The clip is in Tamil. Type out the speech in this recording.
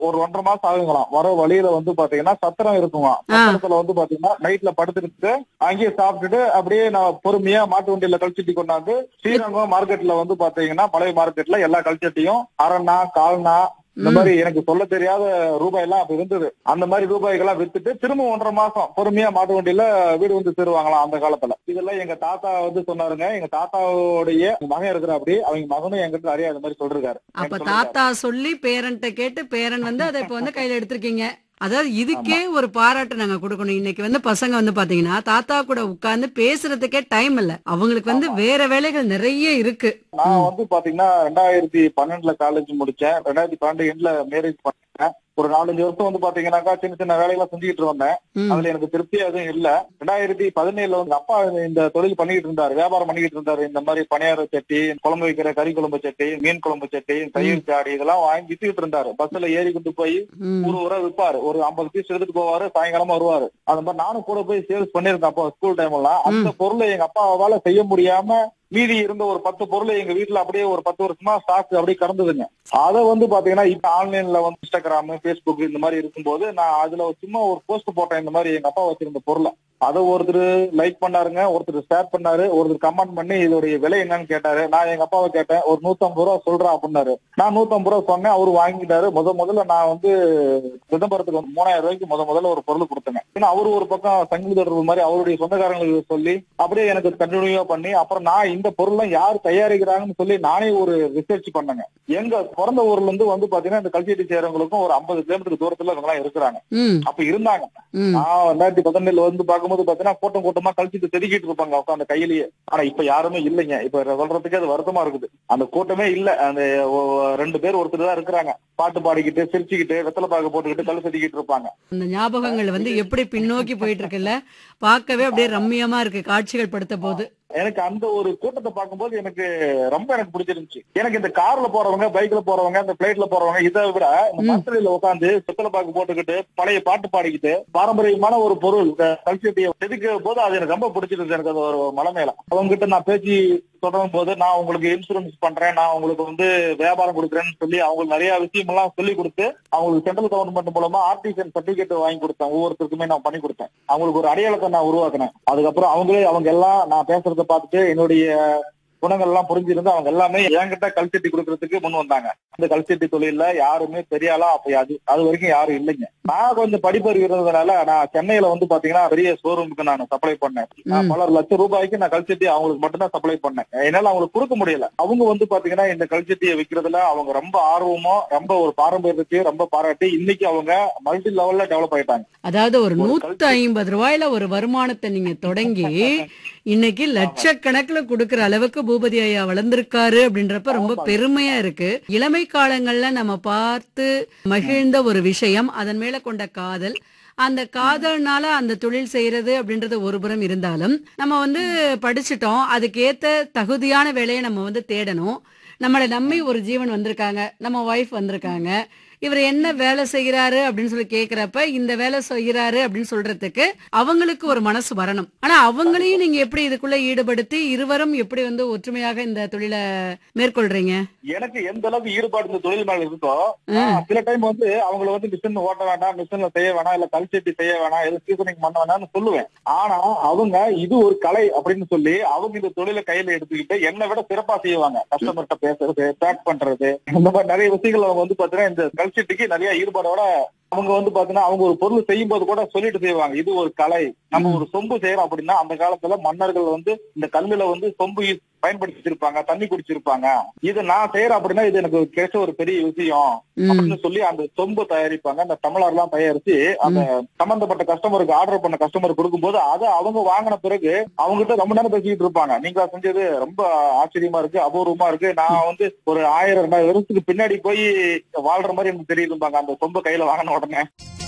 ஒரு ஒன்றரை மாசம் ஆகுங்களாம் வர வழியில வந்து பாத்தீங்கன்னா சத்திரம் இருக்குங்க சத்திரத்துல வந்து பாத்தீங்கன்னா நைட்ல படுத்துட்டு அங்கேயே சாப்பிட்டுட்டு அப்படியே நான் பொறுமையா மாட்டு வண்டியில கழிச்சுட்டி கொண்டாந்து ஸ்ரீரங்கம் மார்க்கெட்ல வந்து பாத்தீங்கன்னா பழைய மார்க்கெட்ல எல்லா கழிச்சட்டியும் அரைண்ணா கால்னா இந்த மாதிரி எனக்கு சொல்ல தெரியாத ரூபாய் எல்லாம் அப்ப இருந்தது அந்த மாதிரி ரூபாய்கெல்லாம் வித்துட்டு திரும்ப ஒன்றரை மாசம் பொறுமையா மாட்டு வண்டியில வீடு வந்து சேருவாங்களாம் அந்த காலத்துல இதெல்லாம் எங்க தாத்தா வந்து சொன்னாருங்க எங்க தாத்தாவுடைய மகன் இருக்கிற அப்படி அவங்க மகனும் என்கிட்ட நிறைய அந்த மாதிரி சொல்றாரு அப்ப தாத்தா சொல்லி பேரண்ட்ட கேட்டு பேரன் வந்து அதை இப்ப வந்து கையில எடுத்திருக்கீங்க அதாவது இதுக்கே ஒரு பாராட்டு நாங்க கொடுக்கணும் இன்னைக்கு வந்து பசங்க வந்து பாத்தீங்கன்னா தாத்தா கூட உட்கார்ந்து பேசுறதுக்கே டைம் இல்ல அவங்களுக்கு வந்து வேற வேலைகள் நிறைய இருக்கு நான் வந்து பாத்தீங்கன்னா ரெண்டாயிரத்தி பன்னெண்டுல காலேஜ் முடிச்சேன் ரெண்டாயிரத்தி பன்னெண்டு எண்ட்ல மேரேஜ் பண்ணேன் ஒரு நாலஞ்சு வருஷம் வந்து பாத்தீங்கன்னாக்கா சின்ன சின்ன வேலைகளை செஞ்சுக்கிட்டு வந்தேன் ம். அதுல எனக்கு திருப்தி எதுவும் இல்ல ரெண்டாயிரத்தி பதினேழுல வந்து அப்பா இந்த தொழில் பண்ணிக்கிட்டு இருந்தாரு வியாபாரம் பண்ணிக்கிட்டு இருந்தாரு இந்த மாதிரி பணியார சட்டி குழம்பு வைக்கிற கறி குழம்பு சட்டி மீன் குழம்பு சட்டி தயிர் சாடி இதெல்லாம் வாங்கி வித்துக்கிட்டு இருந்தாரு பஸ்ல ஏறி கொண்டு போய் ம். ஊர் ஊரா விற்பாரு ஒரு ஐம்பது பீஸ் எடுத்துட்டு போவாரு சாயங்காலமா வருவாரு அந்த மாதிரி நானும் கூட போய் சேல்ஸ் பண்ணிருக்கேன் அப்போ ஸ்கூல் டைம் எல்லாம் அந்த பொருளை எங்க அப்பாவால செய்ய முடியாம மீதி இருந்த ஒரு பத்து பொருளை எங்க வீட்டுல அப்படியே ஒரு பத்து வருஷமா ஸ்டாக் அப்படியே கடந்ததுங்க அத வந்து பாத்தீங்கன்னா இப்ப ஆன்லைன்ல வந்து இன்ஸ்டாகிராம் பேஸ்புக் இந்த மாதிரி இருக்கும்போது நான் அதுல சும்மா ஒரு போஸ்ட் போட்டேன் இந்த மாதிரி எங்க அப்பா வச்சிருந்த பொருளை அதை ஒருத்தர் லைக் பண்ணாருங்க ஒருத்தர் ஷேர் பண்ணாரு ஒருத்தர் கமெண்ட் பண்ணி இதோடைய விலை என்னன்னு கேட்டாரு நான் எங்க அப்பாவை கேட்டேன் ஒரு நூத்தம்பது ரூபா சொல்றேன் அப்படின்னாரு நான் நூத்தம்பது ரூபா சொன்னேன் அவரு வாங்கிட்டாரு முத முதல்ல நான் வந்து சிதம்பரத்துக்கு வந்து மூணாயிரம் ரூபாய்க்கு முத முதல்ல ஒரு பொருள் கொடுத்தேங்க ஏன்னா அவரு ஒரு பக்கம் சங்கிலி தொடர்பு மாதிரி அவருடைய சொந்தக்காரங்களுக்கு சொல்லி அப்படியே எனக்கு கண்டினியூவா பண்ணி அப்புறம் நான் இந்த பொருள்லாம் யார் தயாரிக்கிறாங்கன்னு சொல்லி நானே ஒரு ரிசர்ச் பண்ணேங்க எங்க பிறந்த ஊர்ல இருந்து வந்து பாத்தீங்கன்னா இந்த கல்ச்சேரி செய்யறவங்களுக்கும் ஒரு ஐம்பது கிலோமீட்டர் தூரத்துல இவங்க எல்லாம் இருக்கிறாங்க ம், அப்ப இருந்தாங்க ம். நான் ரெண்டாயிரத்தி பதினேழுல வந்து பார்க்கும்போது பாத்தீங்கன்னா கூட்டம் கூட்டமா கழிச்சுட்டு செதுக்கிட்டு இருப்பாங்க உட்காந்து கையிலேயே ஆனா இப்ப யாருமே இல்லைங்க இப்ப சொல்றதுக்கு அது வருத்தமா இருக்குது அந்த கூட்டமே இல்ல அந்த ஒ- ரெண்டு பேர் ஒருத்தர் தான் இருக்கிறாங்க பாட்டு பாடிக்கிட்டு சிரிச்சுக்கிட்டு வெத்தலை பாக்கு போட்டுக்கிட்டு கல் செதுக்கிட்டு இருப்பாங்க அந்த ஞாபகங்கள் வந்து எப்படி பின்னோக்கி போயிட்டு இருக்குல்ல பார்க்கவே அப்படியே ரம்மியமா இருக்கு காட்சிகள் படுத்த போது எனக்கு அந்த ஒரு கூட்டத்தை பார்க்கும்போது எனக்கு ரொம்ப எனக்கு பிடிச்சிருந்துச்சு எனக்கு இந்த கார்ல போறவங்க பைக்ல போறவங்க இந்த பிளைட்ல போறவங்க இதை விட இந்த மரத்தடியில உட்காந்து வெத்தலை பாக்கு போட்டுக்கிட்டு பழைய பாட்டு பாடிக்கிட்டு பாரம்பரியமான ஒரு பொருள் கல்ச்சரிட்டியை செதுக்க போது அது எனக்கு ரொம்ப பிடிச்சிருந்துச்சு எனக்கு அது ஒரு மலை மேல அவங்க கிட்ட நான் பேச்சு தொடரும் போது நான் உங்களுக்கு இன்சூரன்ஸ் பண்றேன் நான் உங்களுக்கு வந்து வியாபாரம் கொடுக்குறேன்னு சொல்லி அவங்களுக்கு நிறைய விஷயம் எல்லாம் சொல்லி கொடுத்து அவங்களுக்கு சென்ட்ரல் கவர்மெண்ட் மூலமா ஆர்டிசன் சர்டிபிகேட் வாங்கி கொடுத்தேன் ஒவ்வொருத்தருக்குமே நான் பண்ணி கொடுத்தேன் அவங்களுக்கு ஒரு அடையாளத்தை நான் உருவாக்கினேன் அதுக்கப்புறம் அவங்களே அவங்க எல்லாம் நான் பேசுறத பார்த்துட்டு என்னுடைய குணங்கள் எல்லாம் புரிஞ்சிருந்து அவங்க எல்லாமே என்கிட்ட கல்ச்சட்டி கொடுக்கறதுக்கு முன் வந்தாங்க இந்த கல்ச்சட்டி தொழில்ல யாருமே பெரிய ஆளா அப்ப அது அது வரைக்கும் யாரும் இல்லைங்க நான் கொஞ்சம் படிப்பறிவு இருந்ததுனால நான் சென்னையில வந்து பாத்தீங்கன்னா பெரிய ஷோரூமுக்கு நான் சப்ளை பண்ணேன் நான் பல லட்சம் ரூபாய்க்கு நான் கல்ச்சட்டி அவங்களுக்கு மட்டும்தான் சப்ளை பண்ணேன் என்னால அவங்களுக்கு கொடுக்க முடியல அவங்க வந்து பாத்தீங்கன்னா இந்த கல்ச்சட்டியை விற்கிறதுல அவங்க ரொம்ப ஆர்வமோ ரொம்ப ஒரு பாரம்பரியத்தையும் ரொம்ப பாராட்டி இன்னைக்கு அவங்க மல்டி லெவல்ல டெவலப் ஆயிட்டாங்க அதாவது ஒரு நூத்தி ஐம்பது ரூபாயில ஒரு வருமானத்தை நீங்க தொடங்கி இன்னைக்கு லட்சக்கணக்குல கொடுக்கிற அளவுக்கு பூபதி ஐயா வளர்ந்திருக்காரு அப்படின்றப்ப ரொம்ப பெருமையா இருக்கு இளமை காலங்கள்ல நம்ம பார்த்து மகிழ்ந்த ஒரு விஷயம் அதன் மேல கொண்ட காதல் அந்த காதல்னால அந்த தொழில் செய்யறது அப்படின்றது ஒரு புறம் இருந்தாலும் நம்ம வந்து படிச்சிட்டோம் அதுக்கு ஏத்த தகுதியான வேலையை நம்ம வந்து தேடணும் நம்மளை நம்பி ஒரு ஜீவன் வந்திருக்காங்க நம்ம ஒய்ஃப் வந்திருக்காங்க இவர் என்ன வேலை செய்யறாரு அப்படின்னு சொல்லி கேக்குறப்ப இந்த வேலை செய்யறாரு அப்படின்னு சொல்றதுக்கு அவங்களுக்கு ஒரு மனசு வரணும் ஆனா அவங்களையும் நீங்க எப்படி இதுக்குள்ள ஈடுபடுத்தி இருவரும் எப்படி வந்து ஒற்றுமையாக இந்த தொழிலை மேற்கொள்றீங்க எனக்கு எந்த அளவுக்கு ஈடுபாடு இந்த தொழில் மேல இருக்கோ நான் சில டைம் வந்து அவங்கள வந்து மிஷின் ஓட்ட வேண்டாம் மிஷின்ல செய்ய வேணாம் இல்ல கல்ச்செட்டி செய்ய வேணாம் எது சீசனிங் பண்ண வேணாம்னு சொல்லுவேன் ஆனா அவங்க இது ஒரு கலை அப்படின்னு சொல்லி அவங்க இந்த தொழிலை கையில எடுத்துக்கிட்டு என்னை விட சிறப்பா செய்வாங்க கஸ்டமர்கிட்ட பேசுறது பேக் பண்றது இந்த மாதிரி நிறைய விஷயங்கள் அவங்க வந்து பாத்தீங்கன்னா இந்த கல்ச்செட்டிக்கு நிறைய ஈடுபாடோட அவங்க வந்து பாத்தீங்கன்னா அவங்க ஒரு பொருள் செய்யும் போது கூட சொல்லிட்டு செய்வாங்க இது ஒரு கலை நம்ம ஒரு சொம்பு செய்யறோம் அப்படின்னா அந்த காலத்துல மன்னர்கள் வந்து இந்த கல்லுல வந்து சொம்பு use- பயன்படுத்திச்சிருப்பாங்க தண்ணி குடிச்சிருப்பாங்க இது நான் செய்யறேன் அப்படின்னா இது எனக்கு கிடைச்ச ஒரு பெரிய விஷயம் ம், அப்படின்னு சொல்லி அந்த சொம்பு தயாரிப்பாங்க அந்த டம்ளர் எல்லாம் தயாரிச்சு அந்த சம்பந்தப்பட்ட கஸ்டமருக்கு ஆர்டர் பண்ண கஸ்டமர் கொடுக்கும்போது அதை அவங்க வாங்கின பிறகு அவங்க கிட்ட ரொம்ப நேரம் பேசிக்கிட்டு இருப்பாங்க நீங்க செஞ்சது ரொம்ப ஆச்சரியமா இருக்கு அபூர்வமா இருக்கு நான் வந்து ஒரு ஆயிரம் ரெண்டாயிரம் வருஷத்துக்கு பின்னாடி போய் வாழ்ற மாதிரி எனக்கு தெரியுதும்பாங்க அந்த சொம்பு கையில வாங்கின உடனே